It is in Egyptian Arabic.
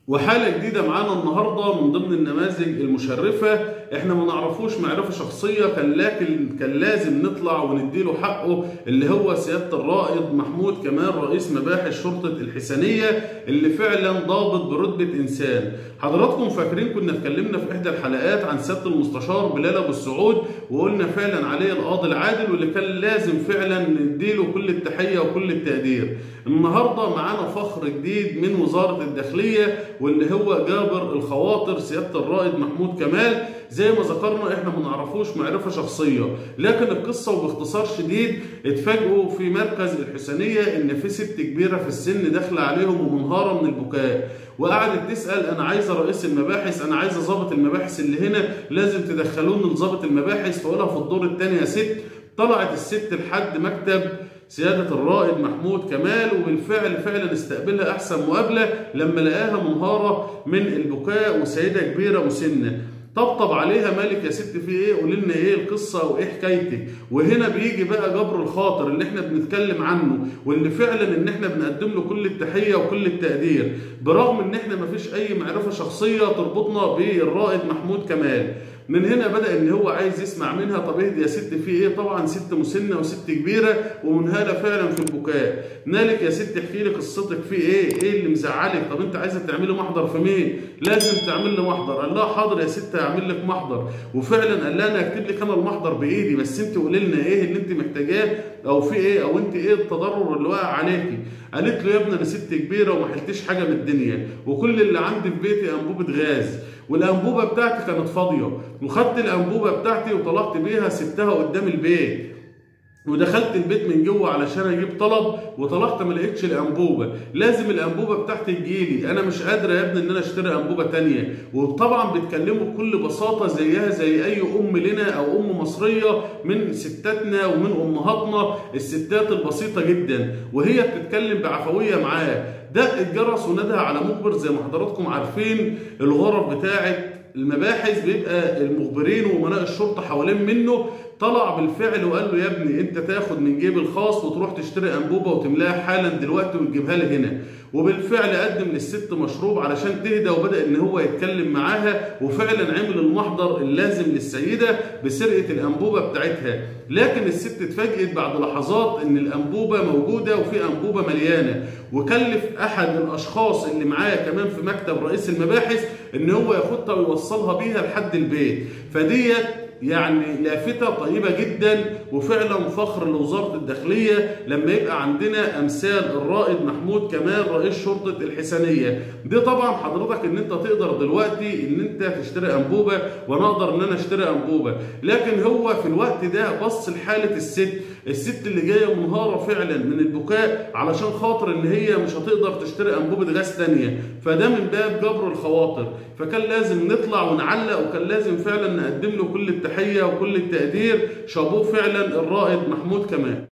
وحالة جديدة معانا النهاردة من ضمن النماذج المشرفة احنا ما نعرفوش معرفة شخصية كان لكن كان لازم نطلع ونديله حقه اللي هو سيادة الرائد محمود كمال رئيس مباحث شرطة الحسنية اللي فعلا ضابط برتبة انسان حضراتكم فاكرين كنا اتكلمنا في احدى الحلقات عن سيادة المستشار بلال ابو السعود وقلنا فعلا عليه القاضي العادل واللي كان لازم فعلا نديله كل التحية وكل التقدير النهارده معانا فخر جديد من وزارة الداخلية واللي هو جابر الخواطر سيادة الرائد محمود كمال زي ما ذكرنا احنا ما نعرفوش معرفة شخصية لكن القصة وباختصار شديد اتفاجئوا في مركز الحسينية ان في ست كبيرة في السن داخلة عليهم ومنهارة من البكاء وقعدت تسأل انا عايزة رئيس المباحث انا عايزة ضابط المباحث اللي هنا لازم تدخلوني لضابط المباحث فقولها في الدور الثاني يا ست طلعت الست لحد مكتب سيادة الرائد محمود كمال وبالفعل فعلا استقبلها أحسن مقابلة لما لقاها منهارة من البكاء وسيدة كبيرة مسنة طبطب عليها مالك يا ست في ايه قول لنا ايه القصه وايه حكايتك وهنا بيجي بقى جبر الخاطر اللي احنا بنتكلم عنه واللي فعلا ان احنا بنقدم له كل التحيه وكل التقدير برغم ان احنا مفيش اي معرفه شخصيه تربطنا بالرائد محمود كمال من هنا بدا ان هو عايز يسمع منها طب اهدي يا ست في ايه طبعا ست مسنه وست كبيره ومنهاله فعلا في البكاء مالك يا ست احكي لي قصتك في ايه ايه اللي مزعلك طب انت عايزه تعملي محضر في مين لازم تعمل لي محضر قال لها حاضر يا ست هعمل لك محضر وفعلا قال لها انا هكتب لك انا المحضر بايدي بس انت قولي لنا ايه اللي انت محتاجاه او في ايه او انت ايه التضرر اللي واقع عليكي قالت له يا ابني انا ست كبيره وما حلتش حاجه من الدنيا وكل اللي عندي في بيتي انبوبه غاز والانبوبه بتاعتي كانت فاضيه وخدت الانبوبه بتاعتي وطلعت بيها سبتها قدام البيت ودخلت البيت من جوه علشان اجيب طلب وطلعت ما لقيتش الانبوبه لازم الانبوبه بتاعتي تجيلي انا مش قادره يا ابني ان انا اشتري انبوبه تانية وطبعا بيتكلموا بكل بساطه زيها زي اي ام لنا او ام مصريه من ستاتنا ومن امهاتنا الستات البسيطه جدا وهي بتتكلم بعفويه معاه دق الجرس وندى على مخبر زي ما حضراتكم عارفين الغرف بتاعه المباحث بيبقى المخبرين وامناء الشرطه حوالين منه طلع بالفعل وقال له يا ابني انت تاخد من جيب الخاص وتروح تشتري انبوبه وتملاها حالا دلوقتي وتجيبها لي هنا وبالفعل قدم للست مشروب علشان تهدى وبدا ان هو يتكلم معاها وفعلا عمل المحضر اللازم للسيده بسرقه الانبوبه بتاعتها لكن الست اتفاجئت بعد لحظات ان الانبوبه موجوده وفي انبوبه مليانه وكلف احد الاشخاص اللي معاه كمان في مكتب رئيس المباحث ان هو ياخدها ويوصلها بيها لحد البيت فديت يعني لافتة طيبة جدا وفعلا فخر لوزارة الداخلية لما يبقى عندنا أمثال الرائد محمود كمال رئيس شرطة الحسنية دي طبعا حضرتك ان انت تقدر دلوقتي ان انت تشتري انبوبة وانا اقدر ان انا اشتري انبوبة لكن هو في الوقت ده بص لحالة الست الست اللي جاية منهارة فعلا من البكاء علشان خاطر ان هي مش هتقدر تشتري انبوبة غاز تانية فده من باب جبر الخواطر فكان لازم نطلع ونعلق وكان لازم فعلا نقدم له كل التحية وكل التقدير شابوه فعلا الرائد محمود كمال